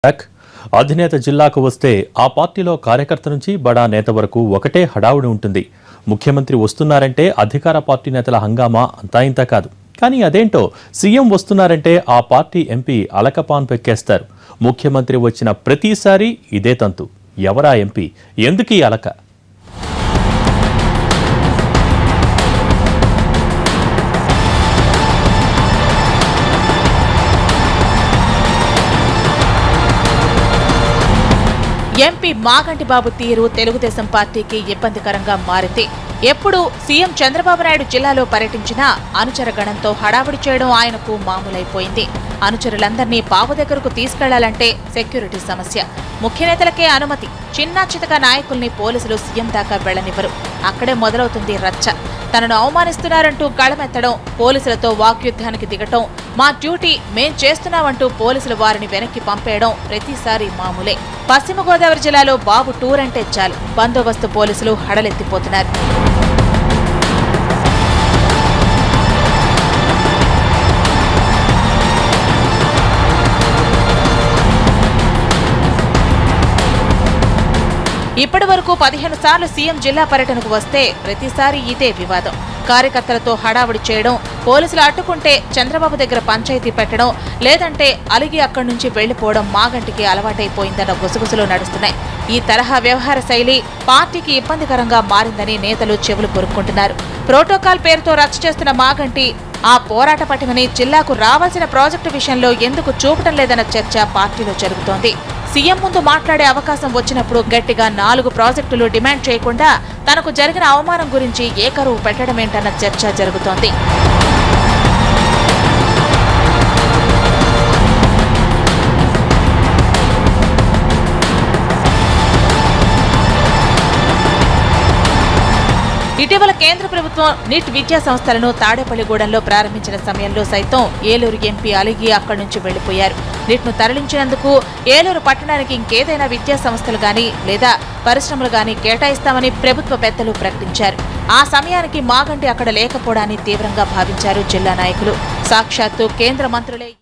Back. అధినేత జిల్లాకు వస్తే ఆ పార్టీలో కార్యకర్త నుంచి బడా నేత వరకు ఒకటే హడావుడి ఉంటుంది ముఖ్యమంత్రి వస్తున్నారంటే అధికార పార్టీ నేతల హంగామా అంతా ఇంతా కాదు కానీ అదేంటో సీఎం వస్తున్నారంటే ఆ పార్టీ ఎంపీ అలకపాన్ పెక్కేస్తారు ముఖ్యమంత్రి వచ్చిన ప్రతిసారి ఇదే తంతు ఎవరా ఎంపీ ఎందుకీ అలక ఎంపీ మాగంటి బాబు తీరు తెలుగుదేశం పార్టీకి ఇబ్బందికరంగా మారింది ఎప్పుడు సీఎం చంద్రబాబు నాయుడు జిల్లాలో పర్యటించినా అనుచర గణంతో హడావుడి చేయడం ఆయనకు మామూలైపోయింది అనుచరులందరినీ బాబు దగ్గరకు తీసుకెళ్లాలంటే సెక్యూరిటీ సమస్య ముఖ్య నేతలకే అనుమతి చిన్న చితక నాయకుల్ని పోలీసులు సీఎం దాకా వెళ్లనివ్వరు అక్కడే మొదలవుతుంది రచ్చ తనను అవమానిస్తున్నారంటూ గళమెత్తడం పోలీసులతో వాగ్యుద్ధానికి దిగటం మా డ్యూటీ మేం చేస్తున్నామంటూ పోలీసులు వారిని వెనక్కి పంపేయడం ప్రతిసారి మామూలే పశ్చిమ గోదావరి జిల్లాలో బాబు టూర్ అంటే చాలు బందోబస్తు పోలీసులు హడలెత్తిపోతున్నారు ఇప్పటి వరకు పదిహేను సార్లు సీఎం జిల్లా పర్యటనకు వస్తే ప్రతిసారి ఇదే వివాదం కార్యకర్తలతో హడావుడి చేయడం పోలీసులు అడ్డుకుంటే చంద్రబాబు దగ్గర పంచాయతీ పెట్టడం లేదంటే అలిగి అక్కడి నుంచి వెళ్లిపోవడం మాగంటికి అలవాటైపోయిందన్న గుసగుసలు నడుస్తున్నాయి ఈ తరహా వ్యవహార శైలి పార్టీకి ఇబ్బందికరంగా మారిందని నేతలు చెవులు కొరుక్కుంటున్నారు ప్రోటోకాల్ పేరుతో రచ్చ చేస్తున్న మాగంటి ఆ పోరాట పటిమని జిల్లాకు రావాల్సిన ప్రాజెక్టు విషయంలో ఎందుకు చూపటం లేదన్న చర్చ పార్టీలో జరుగుతోంది సీఎం ముందు మాట్లాడే అవకాశం వచ్చినప్పుడు గట్టిగా నాలుగు ప్రాజెక్టులు డిమాండ్ చేయకుండా తనకు జరిగిన అవమానం గురించి ఏకరువు పెట్టడమేంటన్న చర్చ జరుగుతోంది ఇటీవల కేంద్ర ప్రభుత్వం నిట్ విద్యా సంస్థలను తాడేపల్లిగూడెంలో ప్రారంభించిన సమయంలో సైతం ఏలూరు ఎంపీ అలిగి అక్కడి నుంచి వెళ్లిపోయారు నిట్ను తరలించినందుకు ఏలూరు పట్టణానికి ఇంకేదైనా విద్యా సంస్థలు గాని లేదా పరిశ్రమలు గాని కేటాయిస్తామని ప్రభుత్వ పెద్దలు ప్రకటించారు ఆ సమయానికి మాగంటి అక్కడ లేకపోవడాన్ని తీవ్రంగా భావించారు జిల్లా నాయకులు సాక్షాత్తు కేంద్ర మంత్రులే